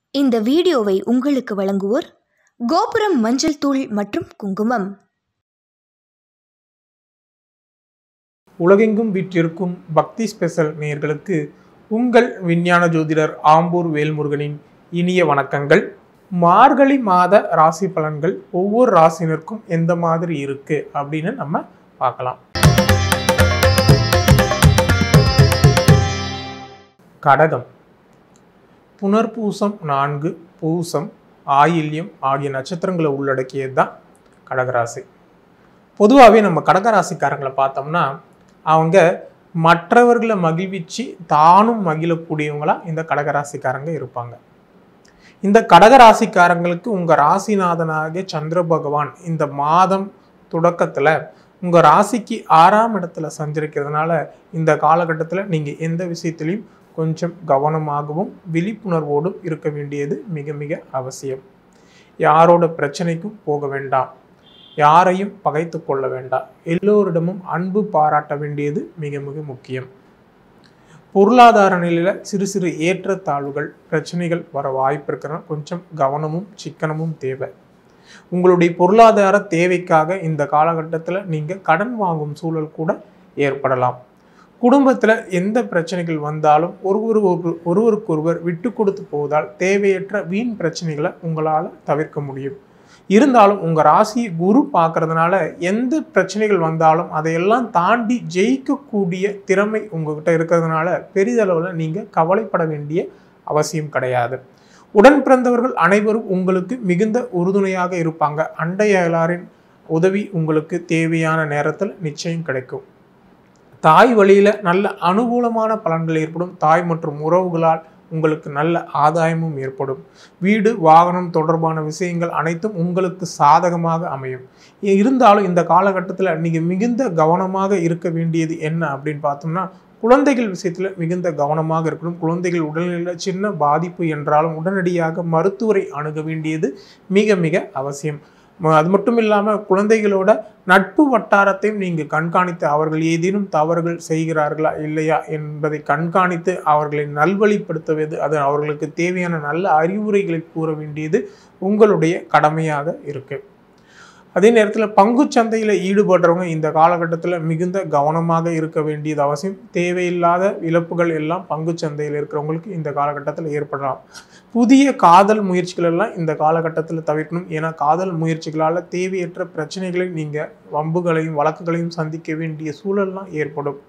இந்த வீடியோவை உங்களுக்கு வழங்குவோர் கோபுரம் மஞ்சள் தூள் மற்றும் குங்குமம் உலகெங்கும் வீற்றிருக்கும் பக்தி ஸ்பெஷல் நேயர்களுக்கு உங்கள் விஞ்ஞான ஜோதிடர் ஆம்பூர் வேல்முருகனின் இனிய வணக்கங்கள் மார்கழி மாத ராசி பலன்கள் ஒவ்வொரு ராசினருக்கும் எந்த மாதிரி இருக்கு அப்படின்னு நம்ம பார்க்கலாம் கடகம் புனர்பூசம் நான்கு பூசம் ஆயில்யம் ஆகிய நட்சத்திரங்களை உள்ளடக்கியது தான் கடகராசி பொதுவாகவே நம்ம கடகராசிக்காரங்களை பார்த்தோம்னா அவங்க மற்றவர்களை மகிழ்விச்சு தானும் மகிழக்கூடியவங்களா இந்த கடகராசிக்காரங்க இருப்பாங்க இந்த கடகராசிக்காரங்களுக்கு உங்க ராசிநாதனாகிய சந்திர பகவான் இந்த மாதம் தொடக்கத்துல உங்க ராசிக்கு ஆறாம் இடத்துல சஞ்சரிக்கிறதுனால இந்த காலகட்டத்தில் நீங்க எந்த விஷயத்திலையும் கொஞ்சம் கவனமாகவும் விழிப்புணர்வோடும் இருக்க வேண்டியது மிக மிக அவசியம் யாரோட பிரச்சனைக்கும் போக வேண்டாம் யாரையும் பகைத்து கொள்ள வேண்டாம் எல்லோரிடமும் அன்பு பாராட்ட வேண்டியது மிக மிக முக்கியம் பொருளாதார நிலையில சிறு சிறு ஏற்றத்தாழ்வுகள் பிரச்சனைகள் வர வாய்ப்பு இருக்கிறனால கொஞ்சம் கவனமும் சிக்கனமும் தேவை உங்களுடைய பொருளாதார தேவைக்காக இந்த காலகட்டத்தில் நீங்கள் கடன் வாங்கும் சூழல் கூட ஏற்படலாம் குடும்பத்தில் எந்த பிரச்சனைகள் வந்தாலும் ஒருவர் ஒரு ஒருவருக்கொருவர் விட்டு கொடுத்து போவதால் தேவையற்ற வீண் பிரச்சனைகளை உங்களால் தவிர்க்க முடியும் இருந்தாலும் உங்கள் ராசியை குரு பார்க்கறதுனால எந்த பிரச்சனைகள் வந்தாலும் அதையெல்லாம் தாண்டி ஜெயிக்கக்கூடிய திறமை உங்ககிட்ட இருக்கிறதுனால பெரிதளவில் நீங்கள் கவலைப்பட வேண்டிய அவசியம் கிடையாது உடன் பிறந்தவர்கள் அனைவரும் உங்களுக்கு மிகுந்த உறுதுணையாக இருப்பாங்க அண்டையலாரின் உதவி உங்களுக்கு தேவையான நேரத்தில் நிச்சயம் கிடைக்கும் தாய் வழியில் நல்ல அனுகூலமான பலன்கள் ஏற்படும் தாய் மற்றும் உறவுகளால் உங்களுக்கு நல்ல ஆதாயமும் ஏற்படும் வீடு வாகனம் தொடர்பான விஷயங்கள் அனைத்தும் உங்களுக்கு சாதகமாக அமையும் இருந்தாலும் இந்த காலகட்டத்தில் நீங்கள் மிகுந்த கவனமாக இருக்க வேண்டியது என்ன அப்படின்னு பார்த்தோம்னா குழந்தைகள் விஷயத்தில் மிகுந்த கவனமாக இருக்கணும் குழந்தைகள் உடல்நிலையில் சின்ன பாதிப்பு என்றாலும் உடனடியாக மருத்துவரை அணுக வேண்டியது மிக மிக அவசியம் அது மட்டும் இல்லாமல் குழந்தைகளோட நட்பு வட்டாரத்தையும் நீங்கள் கண்காணித்து அவர்கள் ஏதேனும் தவறுகள் செய்கிறார்களா இல்லையா என்பதை கண்காணித்து அவர்களை நல்வழிப்படுத்துவது அது அவர்களுக்கு தேவையான நல்ல அறிவுரைகளை கூற வேண்டியது உங்களுடைய கடமையாக இருக்கு அதே நேரத்தில் பங்கு சந்தையில் ஈடுபடுறவங்க இந்த காலகட்டத்தில் மிகுந்த கவனமாக இருக்க வேண்டியது அவசியம் தேவையில்லாத இழப்புகள் எல்லாம் பங்கு சந்தையில் இருக்கிறவங்களுக்கு இந்த காலகட்டத்தில் ஏற்படலாம் புதிய காதல் முயற்சிகள் எல்லாம் இந்த காலகட்டத்தில் தவிர்க்கணும் ஏன்னா காதல் முயற்சிகளால் தேவையற்ற பிரச்சனைகளை நீங்கள் வம்புகளையும் வழக்குகளையும் சந்திக்க வேண்டிய சூழல்லாம் ஏற்படும்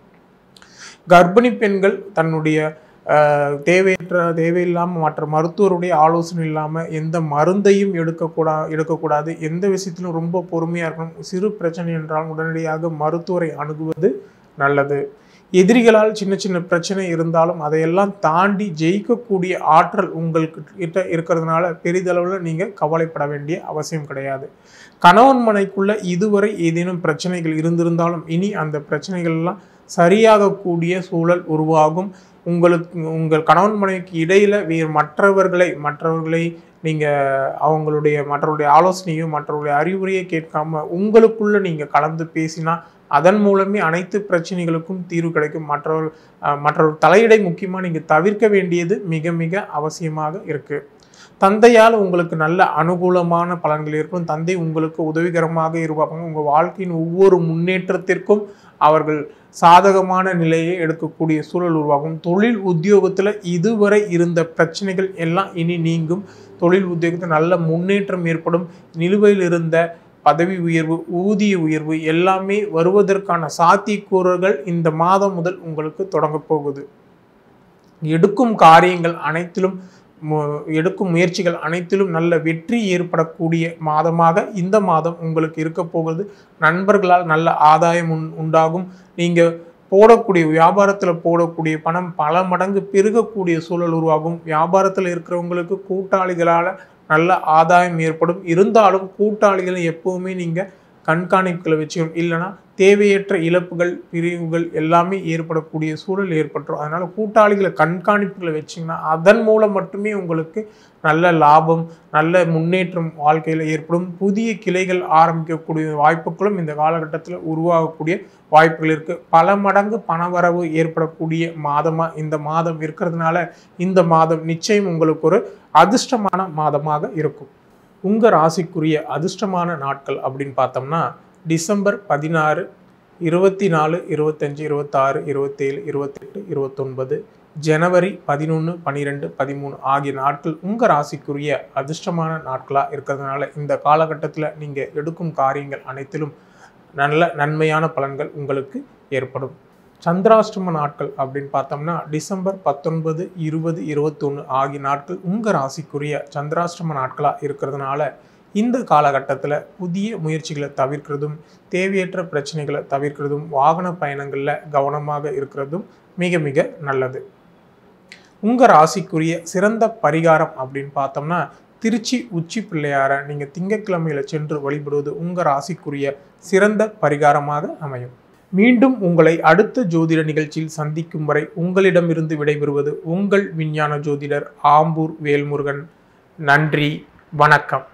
கர்ப்பிணி பெண்கள் தன்னுடைய தேவையற்ற தேவையில்லாமல் மற்ற மருத்துவருடைய ஆலோசனை இல்லாமல் எந்த மருந்தையும் எடுக்கக்கூடா எடுக்கக்கூடாது எந்த விஷயத்திலும் ரொம்ப பொறுமையாக இருக்கணும் சிறு பிரச்சனை என்றால் உடனடியாக மருத்துவரை அணுகுவது நல்லது எதிரிகளால் சின்ன சின்ன பிரச்சனை இருந்தாலும் அதையெல்லாம் தாண்டி ஜெயிக்கக்கூடிய ஆற்றல் உங்களுக்கு கிட்ட இருக்கிறதுனால பெரிதளவில் நீங்கள் கவலைப்பட வேண்டிய அவசியம் கிடையாது கணவன் மனைக்குள்ள இதுவரை ஏதேனும் பிரச்சனைகள் இருந்திருந்தாலும் இனி அந்த பிரச்சனைகள்லாம் சரியாகக்கூடிய சூழல் உருவாகும் உங்களுக்கு உங்கள் கணவன் மனைவிக்கு இடையில வேறு மற்றவர்களை மற்றவர்களை நீங்கள் அவங்களுடைய மற்றவருடைய ஆலோசனையோ மற்றவருடைய அறிவுரையை கேட்காம உங்களுக்குள்ள நீங்கள் கலந்து பேசினா அதன் மூலமே அனைத்து பிரச்சனைகளுக்கும் தீர்வு கிடைக்கும் மற்றவர் மற்றவர் தலையிடை முக்கியமாக நீங்கள் தவிர்க்க வேண்டியது மிக மிக அவசியமாக இருக்குது தந்தையால் உங்களுக்கு நல்ல அனுகூலமான பலன்கள் ஏற்படும் தந்தை உங்களுக்கு உதவிகரமாக இருப்பாங்க உங்கள் வாழ்க்கையின் ஒவ்வொரு முன்னேற்றத்திற்கும் அவர்கள் சாதகமான நிலையை எடுக்கக்கூடிய சூழல் உருவாகும் தொழில் உத்தியோகத்தில் இதுவரை இருந்த பிரச்சனைகள் எல்லாம் இனி நீங்கும் தொழில் உத்தியோகத்தில் நல்ல முன்னேற்றம் ஏற்படும் நிலுவையில் இருந்த பதவி உயர்வு ஊதிய உயர்வு எல்லாமே வருவதற்கான சாத்தியக்கூறுகள் இந்த மாதம் முதல் உங்களுக்கு தொடங்க போகுது எடுக்கும் காரியங்கள் அனைத்திலும் எடுக்கும் முயற்சிகள் அனைத்திலும் நல்ல வெற்றி ஏற்படக்கூடிய மாதமாக இந்த மாதம் உங்களுக்கு இருக்க போகிறது நண்பர்களால் நல்ல ஆதாயம் உண் உண்டாகும் நீங்கள் போடக்கூடிய வியாபாரத்தில் போடக்கூடிய பணம் பல மடங்கு பெருகக்கூடிய சூழல் உருவாகும் வியாபாரத்தில் இருக்கிறவங்களுக்கு கூட்டாளிகளால் நல்ல ஆதாயம் ஏற்படும் இருந்தாலும் கூட்டாளிகளை எப்போவுமே நீங்கள் கண்காணிப்புகளை வச்சுக்கணும் இல்லைன்னா தேவையற்ற இழப்புகள் பிரிவுகள் எல்லாமே ஏற்படக்கூடிய சூழல் ஏற்பட்டுரும் அதனால கூட்டாளிகளை கண்காணிப்புகளை வச்சிங்கன்னா அதன் மூலம் மட்டுமே உங்களுக்கு நல்ல லாபம் நல்ல முன்னேற்றம் வாழ்க்கையில் ஏற்படும் புதிய கிளைகள் ஆரம்பிக்கக்கூடிய வாய்ப்புகளும் இந்த காலகட்டத்தில் உருவாகக்கூடிய வாய்ப்புகள் இருக்கு பல மடங்கு பணவரவு ஏற்படக்கூடிய மாதமா இந்த மாதம் இருக்கிறதுனால இந்த மாதம் நிச்சயம் உங்களுக்கு ஒரு அதிர்ஷ்டமான மாதமாக இருக்கும் உங்க ராசிக்குரிய அதிர்ஷ்டமான நாட்கள் அப்படின்னு பார்த்தோம்னா டிசம்பர் பதினாறு இருபத்தி நாலு இருபத்தஞ்சு இருபத்தாறு இருபத்தேழு இருபத்தெட்டு இருபத்தொன்பது ஜனவரி பதினொன்று பன்னிரெண்டு பதிமூணு ஆகிய நாட்கள் உங்கள் ராசிக்குரிய அதிர்ஷ்டமான நாட்களாக இருக்கிறதுனால இந்த காலகட்டத்தில் நீங்கள் எடுக்கும் காரியங்கள் அனைத்திலும் நல்ல நன்மையான பலன்கள் உங்களுக்கு ஏற்படும் சந்திராஷ்டம நாட்கள் அப்படின்னு பார்த்தோம்னா டிசம்பர் பத்தொன்பது இருபது இருபத்தொன்று ஆகிய நாட்கள் உங்கள் ராசிக்குரிய சந்திராஷ்டம நாட்களாக இருக்கிறதுனால இந்த காலகட்டத்தில் புதிய முயற்சிகளை தவிர்க்கிறதும் தேவையற்ற பிரச்சனைகளை தவிர்க்கிறதும் வாகன பயணங்களில் கவனமாக இருக்கிறதும் மிக மிக நல்லது உங்கள் ராசிக்குரிய சிறந்த பரிகாரம் அப்படின்னு பார்த்தோம்னா திருச்சி உச்சி பிள்ளையாரை நீங்கள் திங்கட்கிழமையில் சென்று வழிபடுவது உங்கள் ராசிக்குரிய சிறந்த பரிகாரமாக அமையும் மீண்டும் உங்களை அடுத்த ஜோதிட நிகழ்ச்சியில் சந்திக்கும் வரை உங்களிடமிருந்து விடைபெறுவது உங்கள் விஞ்ஞான ஜோதிடர் ஆம்பூர் வேல்முருகன் நன்றி வணக்கம்